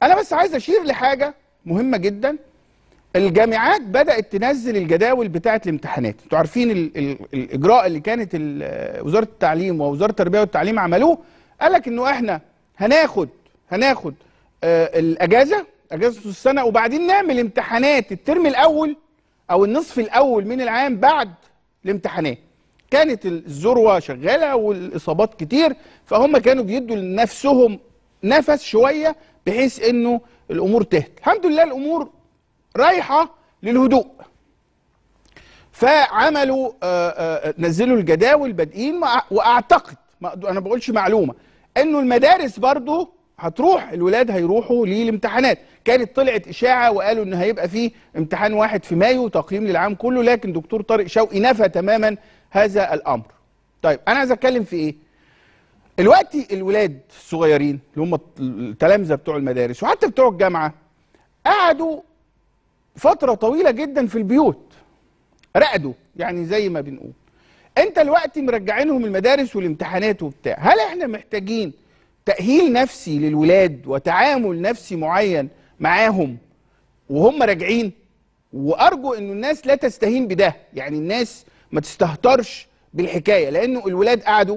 انا بس عايز اشير لحاجه مهمه جدا الجامعات بدات تنزل الجداول بتاعه الامتحانات انتوا عارفين ال ال الاجراء اللي كانت ال- وزاره التعليم ووزاره التربيه والتعليم عملوه قال لك انه احنا هناخد هناخد آه الاجازه اجازه السنه وبعدين نعمل امتحانات الترم الاول او النصف الاول من العام بعد الامتحانات كانت الذروه شغاله والاصابات كتير فهم كانوا بيدوا لنفسهم نفس شويه بحيث انه الامور تهدى الحمد لله الامور رايحه للهدوء فعملوا آه، آه، نزلوا الجداول بادئين وأع- واعتقد ما انا بقولش معلومه انه المدارس برضو هتروح الولاد هيروحوا للامتحانات كانت طلعت اشاعه وقالوا ان هيبقى فيه امتحان واحد في مايو تقييم للعام كله لكن دكتور طارق شوقي نفى تماما هذا الامر طيب انا عايز اتكلم في ايه دلوقتي الولاد الصغيرين اللي هم التلامذه بتوع المدارس وحتى بتوع الجامعه قعدوا فتره طويله جدا في البيوت رقدوا يعني زي ما بنقول انت دلوقتي مرجعينهم المدارس والامتحانات وبتاع هل احنا محتاجين تأهيل نفسي للولاد وتعامل نفسي معين معاهم وهم راجعين وارجو انه الناس لا تستهين بده يعني الناس ما تستهترش بالحكايه لانه الولاد قعدوا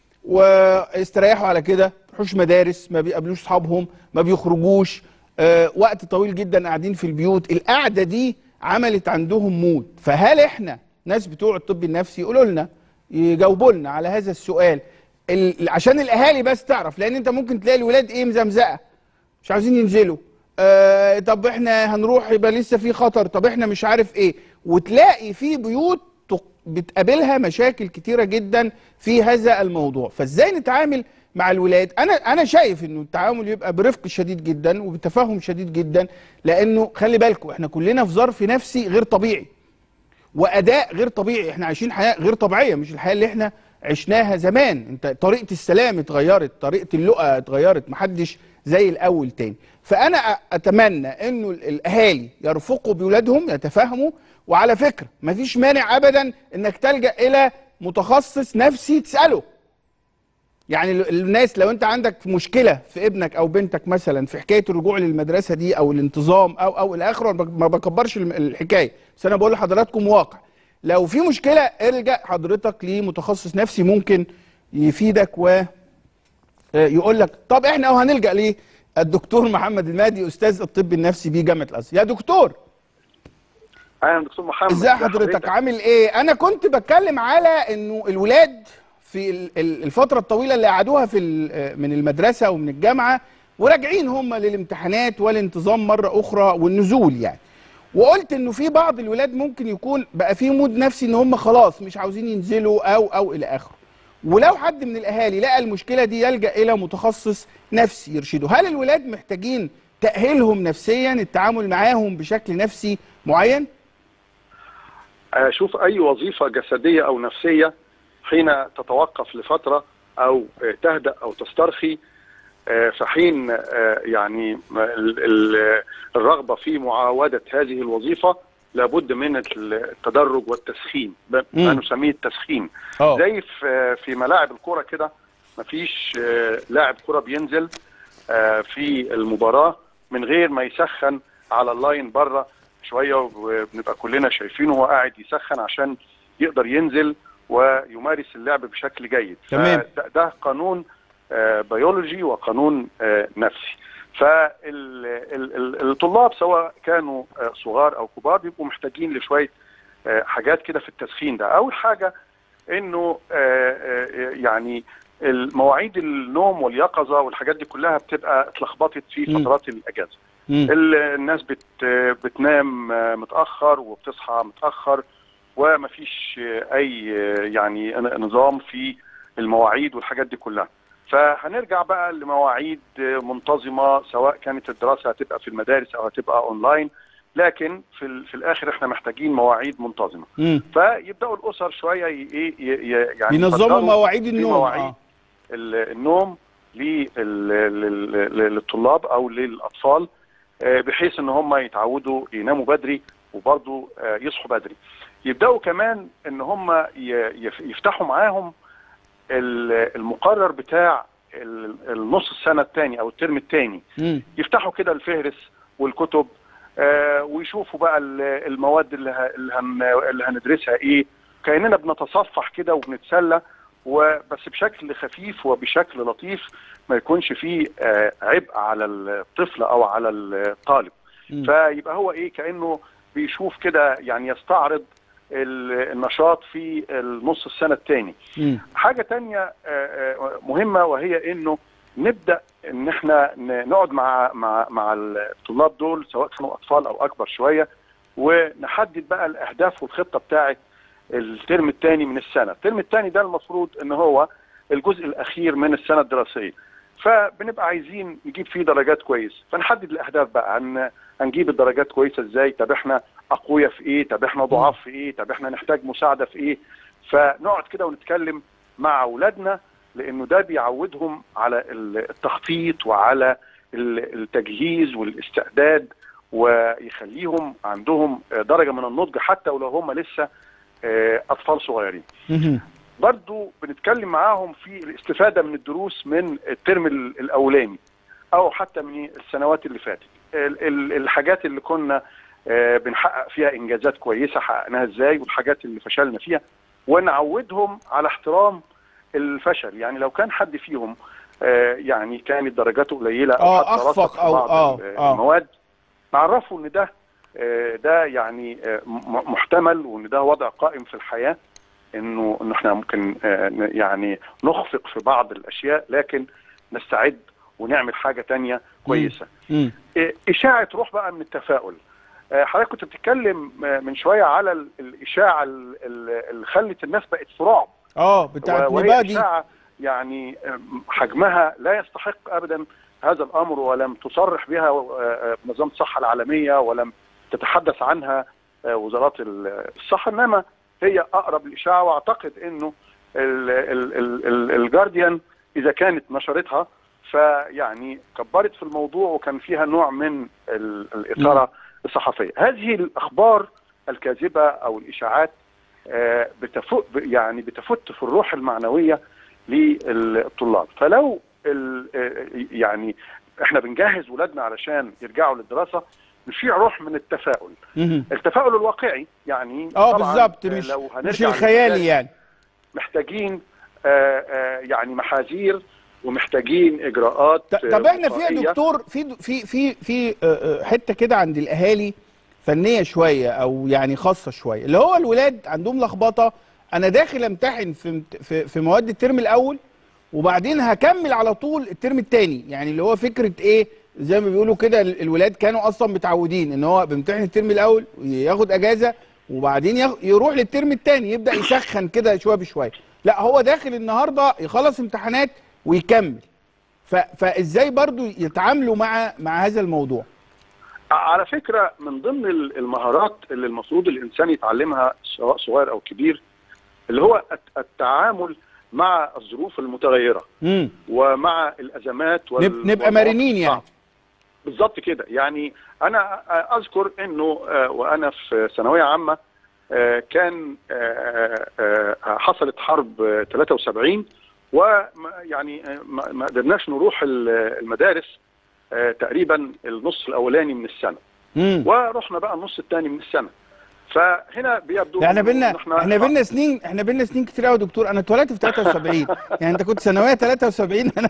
واستريحوا على كده يروحوش مدارس ما بيقابلوش اصحابهم ما بيخرجوش آه وقت طويل جدا قاعدين في البيوت القعده دي عملت عندهم مود فهل احنا ناس بتوع الطب النفسي يقولوا لنا يجاوبوا لنا على هذا السؤال ال- عشان الاهالي بس تعرف لان انت ممكن تلاقي الولاد ايه مزمزقه مش عاوزين ينزلوا آه طب احنا هنروح يبقى لسه في خطر طب احنا مش عارف ايه وتلاقي في بيوت تق- بتقابلها مشاكل كتيره جدا في هذا الموضوع فازاي نتعامل مع الولاد انا انا شايف انه التعامل يبقى برفق شديد جدا وبتفاهم شديد جدا لانه خلي بالكم احنا كلنا في ظرف نفسي غير طبيعي واداء غير طبيعي احنا عايشين حياه غير طبيعيه مش الحياه اللي احنا عشناها زمان انت طريقه السلام اتغيرت طريقه اللقا اتغيرت محدش زي الاول تاني فانا أ- اتمنى انه ال- الاهالي يرفقوا بولادهم يتفاهموا وعلى فكره مفيش مانع ابدا انك تلجا الى متخصص نفسي تساله يعني ال- الناس لو انت عندك مشكله في ابنك او بنتك مثلا في حكايه الرجوع للمدرسه دي او الانتظام او او الى اخره أنا بك- ما بكبرش الم- الحكايه بس انا بقول لحضراتكم واقع لو في مشكله الجا حضرتك لمتخصص نفسي ممكن يفيدك و آه، يقول لك طب احنا اهو هنلجا ليه الدكتور محمد المهدي استاذ الطب النفسي بجامعه الازهر يا دكتور اهلا دكتور محمد ازاي حضرتك عامل ايه انا كنت بتكلم على انه الولاد في ال- ال- الفتره الطويله اللي قعدوها في ال- من المدرسه ومن الجامعه وراجعين هم للامتحانات والانتظام مره اخرى والنزول يعني وقلت انه في بعض الولاد ممكن يكون بقى في مود نفسي ان هم خلاص مش عاوزين ينزلوا او او الى اخره ولو حد من الاهالي لقى المشكله دي يلجا الى متخصص نفسي يرشده هل الولاد محتاجين تاهيلهم نفسيا التعامل معاهم بشكل نفسي معين شوف اي وظيفه جسديه او نفسيه حين تتوقف لفتره او آه، تهدا او تسترخي آه، فحين آه، يعني ال- ال- الرغبه في معاوده هذه الوظيفه لابد من التدرج والتسخين ب- ما مم. نسميه التسخين اه زي في في ملاعب الكوره كده مفيش آه، لاعب كوره بينزل آه، في المباراه من غير ما يسخن على اللاين بره شويه وبنبقى كلنا شايفينه وهو قاعد يسخن عشان يقدر ينزل ويمارس اللعب بشكل جيد تمام. فده- ده قانون آه، بيولوجي وقانون آه، نفسي فالطلاب سواء كانوا آه، صغار او كبار بيبقوا محتاجين لشويه آه، حاجات كده في التسخين ده اول حاجه انه آه، آه، يعني المواعيد النوم واليقظه والحاجات دي كلها بتبقى اتلخبطت في مم. فترات الاجازه مم. ال- الناس بت بتنام آه، متاخر وبتصحى متاخر ومفيش آه، اي آه، يعني نظام في المواعيد والحاجات دي كلها فهنرجع بقى لمواعيد آه، منتظمه سواء كانت الدراسه هتبقى في المدارس او هتبقى اونلاين لكن في, ال- في الاخر احنا محتاجين مواعيد منتظمه مم. فيبداوا الاسر شويه ي- ي- ي- يعني ينظموا يفكروا مواعيد في النوم مواعيد اه ال- النوم لل- لل- لل- للطلاب او للاطفال آه، بحيث ان هم يتعودوا يناموا بدري وبرضه آه، يصحوا بدري يبداوا كمان ان هم ي- يف- يفتحوا معاهم ال- المقرر بتاع ال- النص السنه الثاني او الترم الثاني مم. يفتحوا كده الفهرس والكتب آه، ويشوفوا بقى ال- المواد اللي ه- اللي هن- اللي هندرسها ايه كاننا بنتصفح كده وبنتسلى وبس بشكل خفيف وبشكل لطيف ما يكونش فيه آه، عبء على الطفل او على الطالب مم. فيبقى هو ايه كانه بيشوف كده يعني يستعرض ال- النشاط في النص السنه الثاني مم. حاجه تانية آه، آه، مهمه وهي انه نبدا ان احنا ن- نقعد مع مع مع الطلاب دول سواء كانوا اطفال او اكبر شويه ونحدد بقى الاهداف والخطه بتاعه الترم الثاني من السنه، الترم الثاني ده المفروض ان هو الجزء الاخير من السنه الدراسيه. فبنبقى عايزين نجيب فيه درجات كويس، فنحدد الاهداف بقى هن هنجيب الدرجات كويسه ازاي؟ طب احنا اقوياء في ايه؟ طب احنا ضعاف في ايه؟ طب احنا نحتاج مساعده في ايه؟ فنقعد كده ونتكلم مع اولادنا لانه ده بيعودهم على التخطيط وعلى ال- التجهيز والاستعداد ويخليهم عندهم درجه من النضج حتى ولو هم لسه آه، اطفال صغيرين. مم. برضو بنتكلم معاهم في الاستفاده من الدروس من الترم ال- الاولاني او حتى من السنوات اللي فاتت ال- ال- الحاجات اللي كنا آه، بنحقق فيها انجازات كويسه حققناها ازاي والحاجات اللي فشلنا فيها ونعودهم على احترام الفشل يعني لو كان حد فيهم آه، يعني كانت درجاته قليله او آه، حتى أخفق رسب في أو- بعض آه، ال- آه. المواد نعرفه ان ده آه، ده يعني آه، م- محتمل وان ده وضع قائم في الحياه انه انه احنا ممكن آه، ن- يعني نخفق في بعض الاشياء لكن نستعد ونعمل حاجه تانية كويسه مم. إيه، اشاعه روح بقى من التفاؤل آه، حضرتك كنت بتتكلم آه، من شويه على ال- الاشاعه ال- ال- اللي خلت الناس بقت في رعب اه بتاعت وهي نبادي اشاعه يعني آه، حجمها لا يستحق ابدا هذا الامر ولم تصرح بها آه، آه، منظمه الصحه العالميه ولم تتحدث عنها آه، وزارات ال- الصحه انما هي اقرب الاشاعه واعتقد انه ال- ال- ال- ال- الجارديان اذا كانت نشرتها فيعني كبرت في الموضوع وكان فيها نوع من ال- الاثاره الصحفيه هذه الاخبار الكاذبه او الاشاعات آه، بتفت يعني بتفت في الروح المعنويه للطلاب فلو ال- آه، يعني احنا بنجهز ولادنا علشان يرجعوا للدراسه نشيع روح من التفاؤل مم. التفاؤل الواقعي يعني اه طبعاً، بالظبط آه، مش لو هنرجع مش الخيالي للمثال يعني محتاجين آه، آه، يعني محاذير ومحتاجين اجراءات ط- طب آه، احنا في يا وقائية. دكتور في في في في آه، آه، حته كده عند الاهالي فنيه شويه او يعني خاصه شويه اللي هو الولاد عندهم لخبطه انا داخل امتحن في امت- في في مواد الترم الاول وبعدين هكمل على طول الترم الثاني يعني اللي هو فكره ايه زي ما بيقولوا كده ال- الولاد كانوا اصلا متعودين ان هو بيمتحن الترم الاول ياخد اجازه وبعدين ياخ- يروح للترم الثاني يبدا يسخن كده شويه بشويه لا هو داخل النهارده يخلص امتحانات ويكمل ف... فازاي برضو يتعاملوا مع مع هذا الموضوع على فكره من ضمن ال- المهارات اللي المفروض الانسان يتعلمها سواء صغير او كبير اللي هو الت- التعامل مع الظروف المتغيره امم ومع الازمات وال- نب... نبقى والمواقف مرنين يعني الصعبة. بالظبط كده يعني انا اذكر انه آه، وانا في ثانويه عامه آه، كان آه، آه، حصلت حرب آه، 73 ويعني ما ما قدرناش نروح ال- المدارس آه، تقريبا النص الاولاني من السنه امم ورحنا بقى النص الثاني من السنه فهنا بيبدو احنا إنه بينا إحنا- احنا بينا سنين احنا بينا سنين كتير قوي يا دكتور انا اتولدت في 73 يعني انت كنت ثانويه 73 انا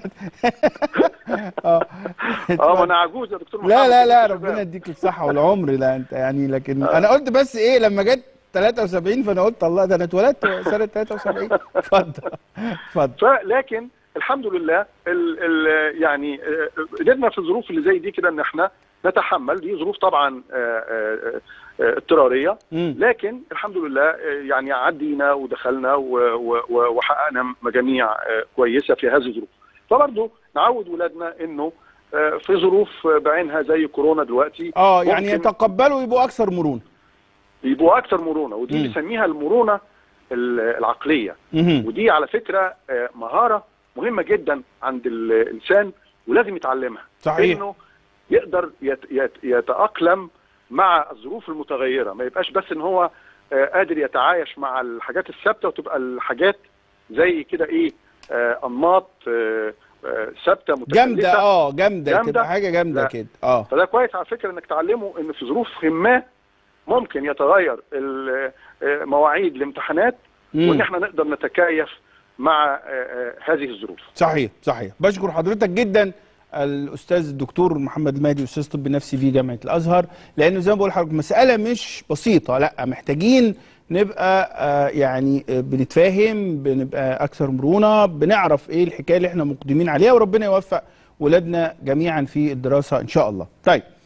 اه اه ما انا عجوز يا دكتور لا محمد لا لا كده ربنا شباب. يديك الصحه والعمر لا انت يعني لكن انا قلت بس ايه لما جت 73 فانا قلت الله ده انا اتولدت سنه 73 اتفضل اتفضل فلكن الحمد لله ال ال يعني آه، قدرنا في الظروف اللي زي دي كده ان احنا نتحمل دي ظروف طبعا آه، آه، آه، اضطراريه مم. لكن الحمد لله آه، يعني عدينا ودخلنا و- و- و- وحققنا مجاميع آه، كويسه في هذه الظروف فبرضه نعود ولادنا انه آه، في ظروف بعينها زي كورونا دلوقتي اه يعني ممكن يتقبلوا يبقوا اكثر مرونه يبقوا اكثر مرونه ودي مم. بنسميها المرونه ال- العقليه مهم. ودي على فكره آه، مهاره مهمه جدا عند الانسان ولازم يتعلمها صحيح انه يقدر يت يت يتاقلم مع الظروف المتغيره ما يبقاش بس ان هو آه، قادر يتعايش مع الحاجات الثابته وتبقى الحاجات زي كده ايه آه، انماط آه، آه، ثابته جامده متكلفه اه جامده جامدة؟ تبقى حاجه جامده لا. كده اه فده كويس على فكره انك تعلمه ان في ظروف ما ممكن يتغير ال- آه، مواعيد الامتحانات مم. وان احنا نقدر نتكيف مع آه، آه، هذه الظروف صحيح صحيح بشكر حضرتك جدا الاستاذ الدكتور محمد المهدي استاذ طب نفسي في جامعه الازهر لانه زي ما بقول لحضرتك مساله مش بسيطه لا محتاجين نبقى آه، يعني آه، بنتفاهم بنبقى اكثر مرونه بنعرف ايه الحكايه اللي احنا مقدمين عليها وربنا يوفق ولادنا جميعا في الدراسه ان شاء الله طيب